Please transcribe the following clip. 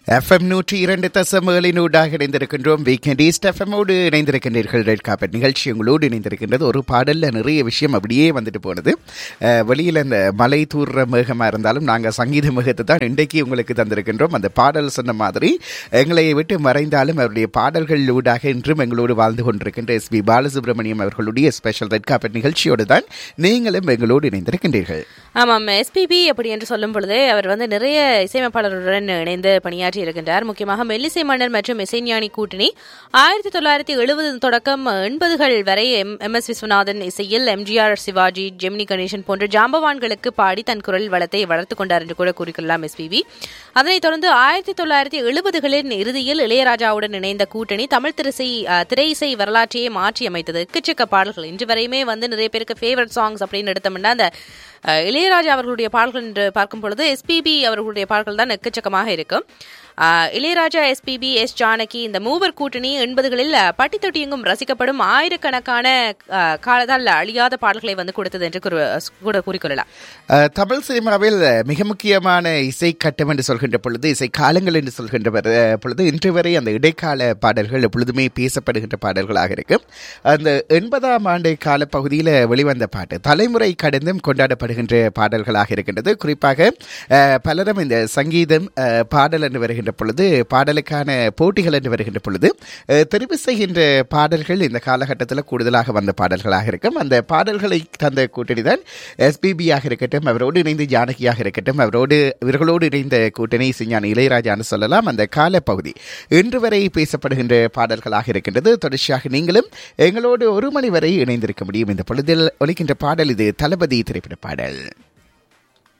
FM நூற்றி இரண்டு தசமகளினூடாக இணைந்திருக்கின்றோம் வீக்கெண்ட் ஈஸ்ட் எஃப்எம்மோடு இணைந்திருக்கின்றீர்கள் ரெட் காப்பட் நிகழ்ச்சி உங்களோடு இணைந்திருக்கின்றது ஒரு பாடலில் நிறைய விஷயம் அப்படியே வந்துட்டு போனது அஹ், வெளியில இந்த மலை தூர்ற மேகமாக இருந்தாலும் நாங்கள் சங்கீத மேகத்தை தான் இன்றைக்கு உங்களுக்கு தந்திருக்கின்றோம் அந்த பாடல் சொன்ன மாதிரி எங்களை விட்டு மறைந்தாலும் அவருடைய பாடல்கள் ஊடாக இன்றும் எங்களோடு வாழ்ந்து கொண்டிருக்கின்ற எஸ் பி பாலசுப்ரமணியம் அவர்களுடைய ஸ்பெஷல் ரெட் காப்பட் நிகழ்ச்சியோடு தான் நீங்களும் எங்களோடு இணைந்திருக்கின்றீர்கள் ஆமாம் எஸ்பிபி அப்படி என்று சொல்லும் பொழுது அவர் வந்து நிறைய இசையமைப்பாளருடன் இணைந்து பணியாற்றி இருக்கின்றார் முக்கியமாக மெல்லிசை மன்னர் மற்றும் இசைஞானி கூட்டணி ஆயிரத்தி தொள்ளாயிரத்தி எழுபது தொடக்கம் எண்பதுகள் வரை எம் எம் எஸ் விஸ்வநாதன் இசையில் எம்ஜிஆர் சிவாஜி ஜெமினி கணேசன் போன்ற ஜாம்பவான்களுக்கு பாடி தன் குரல் வளத்தை வளர்த்துக் கொண்டார் என்று கூட கூறிக்கொள்ளலாம் எஸ்பிபி அதனைத் தொடர்ந்து ஆயிரத்தி தொள்ளாயிரத்தி எழுபதுகளின் இறுதியில் இளையராஜாவுடன் இணைந்த கூட்டணி தமிழ் திரைசை அஹ், திரை இசை வரலாற்றையே மாற்றி அமைத்தது எக்கச்சக்க பாடல்கள் இன்று வரையுமே வந்து நிறைய பேருக்கு ஃபேவரட் சாங்ஸ் அப்படின்னு எடுத்தோம்னா அந்த அஹ், இளையராஜா அவர்களுடைய பாடல்கள் என்று பார்க்கும் பொழுது எஸ்பிபி அவர்களுடைய பாடல்கள் தான் எக்கச்சக்கமாக இருக்கும் அஹ், இளையராஜா எஸ்பிபி எஸ் ஜானகி இந்த மூவர் கூட்டணி எண்பதுகளில் அஹ், பட்டி தொட்டி எங்கும் ரசிக்கப்படும் ஆயிரக்கணக்கான அஹ், காலத்தால் அழியாத பாடல்களை வந்து கொடுத்தது என்று கூறு- கூட கூறிக்கொள்ளலாம் அஹ், தமிழ் சினிமாவில் மிக முக்கியமான இசை கட்டம் என்று சொல்கின்ற பொழுது இசை காலங்கள் என்று சொல்கின்ற வர- பொழுது இன்று வரை அந்த இடைக்கால பாடல்கள் எப்பொழுதுமே பேசப்படுகின்ற பாடல்களாக இருக்கும் அந்த எண்பதாம் ஆண்டு கால பகுதியில் வெளிவந்த பாட்டு தலைமுறை கடந்தும் கொண்டாடப்படுகின்ற பாடல்களாக இருக்கின்றது குறிப்பாக அஹ், பலரும் இந்த சங்கீதம் அஹ், பாடல் என்று வருகின்ற பொழுது பாடலுக்கான போட்டிகள் என்று வருகின்ற பொழுது அஹ், தெரிவு செய்கின்ற பாடல்கள் இந்த காலகட்டத்தில் கூடுதலாக வந்த பாடல்களாக இருக்கும் அந்த பாடல்களை தந்த கூட்டணி தான் எஸ்பிபியாக இருக்கட்டும் அவரோடு இணைந்து ஜானகியாக இருக்கட்டும் அவரோடு இவர்களோடு இணைந்த கூட்டணி சிஞான இளையராஜான்னு சொல்லலாம் அந்த கால பகுதி இன்று வரை பேசப்படுகின்ற பாடல்களாக இருக்கின்றது தொடர்ச்சியாக நீங்களும் எங்களோடு ஒரு மணி வரை இணைந்திருக்க முடியும் இந்த பொழுதில் ஒலிக்கின்ற பாடல் இது தளபதி திரைப்பட பாடல்